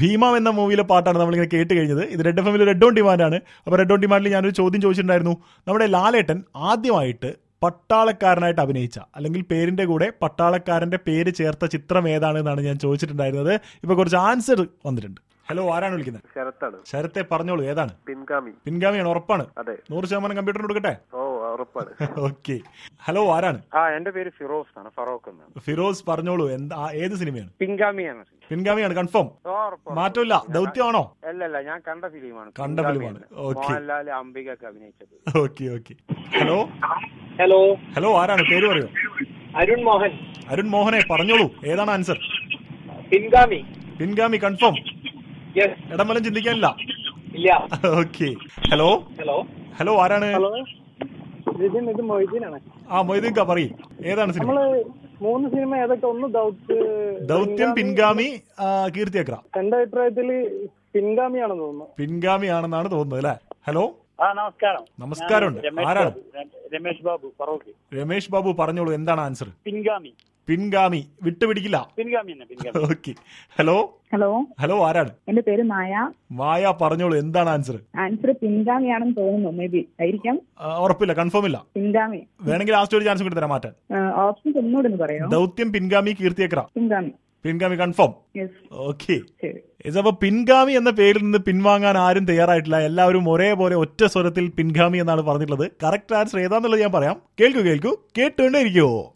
ഭീമം എന്ന മൂവിയിലെ പാട്ടാണ് നമ്മളിങ്ങനെ കേട്ട് കഴിഞ്ഞത് ഇത് റെഡ് എഫ് എമ്മിൽ റെഡ് ഓൺ ഡിമാൻഡാണ് അപ്പോൾ റെഡ് ഓൺ ഡിമാൻഡിൽ ഞാനൊരു ചോദ്യം ചോദിച്ചിട്ടുണ്ടായിരുന്നു നമ്മുടെ ലാലേട്ടൻ ആദ്യമായിട്ട് പട്ടാളക്കാരനായിട്ട് അഭിനയിച്ച അല്ലെങ്കിൽ പേരിന്റെ കൂടെ പട്ടാളക്കാരന്റെ പേര് ചേർത്ത ചിത്രം ഏതാണ് എന്നാണ് ഞാൻ ചോദിച്ചിട്ടുണ്ടായിരുന്നത് ഇപ്പൊ കുറച്ച് ആൻസർ വന്നിട്ടുണ്ട് ഹലോ ആരാണ് വിളിക്കുന്നത് ശരത്താണ് ശരത്തെ പറഞ്ഞോളൂ ഏതാണ് പിൻഗാമി പിൻഗാമിയാണ് ഉറപ്പാണ് അതെ നൂറ് ശതമാനം കമ്പ്യൂട്ടറിന് കൊടുക്കട്ടെ ഓ ഉറപ്പാണ് ഓക്കെ ഹലോ ആരാണ് ആ എന്റെ പേര് ഫിറോസ് ആണ് ഫറോക്ക് എന്നാണ് ഫിറോസ് പറഞ്ഞോളൂ എന്താ ആ, ഏത് സിനിമയാണ് പിൻഗാമിയാണ് പിൻഗാമിയാണ് കൺഫേം ഓ, ഉറപ്പ്, മാറ്റമില്ല ഉറപ്പ്. ദൗത്യമാണോ അല്ല അല്ല ഞാൻ കണ്ട ഫിലിമാണ് കണ്ട ഫിലിമാണ്. ഓക്കേ. മോഹൻലാൽ അംബിക ഒക്കെ അഭിനയിച്ചത് okay okay hello hello hello ആരാണ് പേര് പറയൂ അരുൺ മോഹൻ അരുൺ മോഹനെ പറഞ്ഞോളൂ ഏതാണ് ആൻസർ പിൻഗാമി പിൻഗാമി കൺഫേം യെസ് ഇടം വല്ലതും ചിന്തിക്കാനില്ല ഇല്ല ഓക്കെ ഹലോ ഹലോ ഹലോ ആരാണ് ഹലോ ജിതിൻ ഇത് മൊയ്തീനാണ് ആ മൊയ്തീൻക പറയും ഏതാണ് സിനിമ നമ്മള് മൂന്ന് സിനിമ ഏതൊക്കെ ഒന്ന് ദൗത്യ ദൗത്യം പിൻഗാമി ആ, കീർത്തി അക്ര എന്റെ അഭിപ്രായത്തില് പിൻഗാമിയാണെന്ന് തോന്നുന്നു പിൻഗാമി ആണെന്നാണ് തോന്നുന്നത് അല്ലെ ഹലോ ആ നമസ്കാരം നമസ്കാരമുണ്ട് ഞാൻ രമേശ് ആരാണ് ബാബു. രമേശ് ബാബു ഫറോക്ക് രമേഷ് ബാബു പറഞ്ഞോളൂ എന്താണ് ആൻസർ പിൻഗാമി പിൻഗാമി വിട്ടുപിടിക്കില്ല പിൻഗാമി തന്നെ പിൻഗാമി ഓക്കെ ഹലോ ഹലോ ഹലോ ആരാണ് എന്റെ പേര് മായ മായ പറഞ്ഞോളൂ എന്താണ് ആൻസർ ആൻസർ പിൻഗാമിയാണെന്ന് തോന്നുന്നു മേ ബി ആയിരിക്കാം ഉറപ്പില്ല കൺഫേം ഇല്ല പിൻഗാമി വേണമെങ്കിൽ ലാസ്റ്റ് ഒരു ചാൻസ് കൂടി തരാം മാറ്റാൻ ഓപ്ഷൻസ് ഒന്നുകൂടെ ഒന്ന് പറയോ ദൗത്യം പിൻഗാമി കീർത്തിയക്ര പിൻഗാമി പിൻഗാമി കൺഫേം യെസ് ഓക്കെ ശരി അപ്പൊ പിൻഗാമി എന്ന പേരിൽ നിന്ന് പിൻവാങ്ങാൻ ആരും തയ്യാറായിട്ടില്ല എല്ലാവരും ഒരേപോലെ ഒറ്റ സ്വരത്തിൽ പിൻഗാമി എന്നാണ് പറഞ്ഞിട്ടുള്ളത് കറക്റ്റ് ആൻസർ ഏതാന്നുള്ളത് ഞാൻ പറയാം കേൾക്കൂ കേൾക്കൂ കേട്ടുകൊണ്ടേ ഇരിക്കുവോ